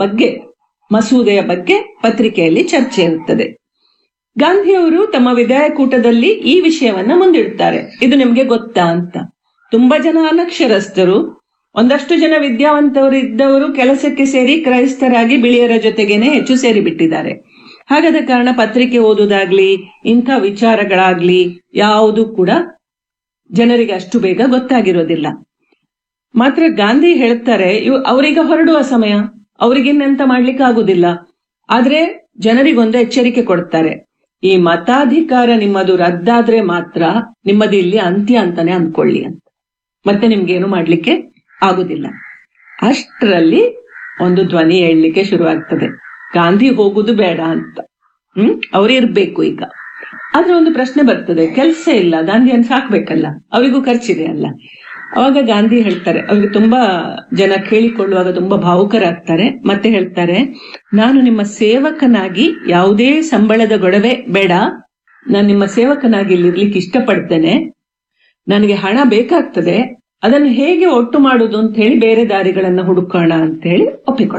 ಬಗ್ಗೆ ಮಸೂದೆಯ ಬಗ್ಗೆ ಪತ್ರಿಕೆಯಲ್ಲಿ ಚರ್ಚೆ ಇರುತ್ತದೆ ಗಾಂಧಿಯವರು ತಮ್ಮ ವಿಧಾಯಕೂಟದಲ್ಲಿ ಈ ವಿಷಯವನ್ನ ಮುಂದಿಡುತ್ತಾರೆ ಇದು ನಿಮ್ಗೆ ಗೊತ್ತಾ ಅಂತ ತುಂಬಾ ಜನ ಅನಕ್ಷರಸ್ಥರು ಒಂದಷ್ಟು ಜನ ವಿದ್ಯಾವಂತವರು ಇದ್ದವರು ಕೆಲಸಕ್ಕೆ ಸೇರಿ ಕ್ರೈಸ್ತರಾಗಿ ಬಿಳಿಯರ ಜೊತೆಗೇನೆ ಹೆಚ್ಚು ಸೇರಿ ಬಿಟ್ಟಿದ್ದಾರೆ ಹಾಗಾದ ಕಾರಣ ಪತ್ರಿಕೆ ಓದುವುದಾಗ್ಲಿ ಇಂಥ ವಿಚಾರಗಳಾಗ್ಲಿ ಯಾವುದು ಕೂಡ ಜನರಿಗೆ ಅಷ್ಟು ಬೇಗ ಗೊತ್ತಾಗಿರೋದಿಲ್ಲ ಮಾತ್ರ ಗಾಂಧಿ ಹೇಳ್ತಾರೆ ಇವ್ ಅವರೀಗ ಹೊರಡುವ ಸಮಯ ಅವರಿಗಿನ್ನಂತ ಮಾಡ್ಲಿಕ್ಕೆ ಆಗುದಿಲ್ಲ ಆದ್ರೆ ಜನರಿಗೊಂದು ಎಚ್ಚರಿಕೆ ಕೊಡ್ತಾರೆ ಈ ಮತಾಧಿಕಾರ ನಿಮ್ಮದು ರದ್ದಾದ್ರೆ ಮಾತ್ರ ನಿಮ್ಮದು ಇಲ್ಲಿ ಅಂತ್ಯ ಅಂತಾನೆ ಅಂದ್ಕೊಳ್ಳಿ ಅಂತ ಮತ್ತೆ ನಿಮ್ಗೇನು ಮಾಡ್ಲಿಕ್ಕೆ ಆಗುದಿಲ್ಲ ಅಷ್ಟರಲ್ಲಿ ಒಂದು ಧ್ವನಿ ಹೇಳಲಿಕ್ಕೆ ಶುರುವಾಗ್ತದೆ ಗಾಂಧಿ ಹೋಗುದು ಬೇಡ ಅಂತ ಹ್ಮ್ ಅವ್ರಿರ್ಬೇಕು ಈಗ ಆದ್ರೆ ಒಂದು ಪ್ರಶ್ನೆ ಬರ್ತದೆ ಕೆಲಸ ಇಲ್ಲ ಗಾಂಧಿಯನ್ನು ಸಾಕ್ಬೇಕಲ್ಲ ಅವರಿಗೂ ಖರ್ಚಿದೆ ಅಲ್ಲ ಅವಾಗ ಗಾಂಧಿ ಹೇಳ್ತಾರೆ ಅವ್ರಿಗೆ ತುಂಬಾ ಜನ ಕೇಳಿಕೊಳ್ಳುವಾಗ ತುಂಬಾ ಭಾವುಕರಾಗ್ತಾರೆ ಮತ್ತೆ ಹೇಳ್ತಾರೆ ನಾನು ನಿಮ್ಮ ಸೇವಕನಾಗಿ ಯಾವುದೇ ಸಂಬಳದ ಗೊಡವೆ ಬೇಡ ನಾನು ನಿಮ್ಮ ಸೇವಕನಾಗಿ ಇಲ್ಲಿ ಇರ್ಲಿಕ್ಕೆ ಇಷ್ಟಪಡ್ತೇನೆ ನನಗೆ ಹಣ ಬೇಕಾಗ್ತದೆ ಅದನ್ನು ಹೇಗೆ ಒಟ್ಟು ಮಾಡುದು ಅಂತ ಹೇಳಿ ಬೇರೆ ದಾರಿಗಳನ್ನ ಹುಡುಕೋಣ ಅಂತ ಹೇಳಿ ಒಪ್ಪಿಕೊಳ್ಳ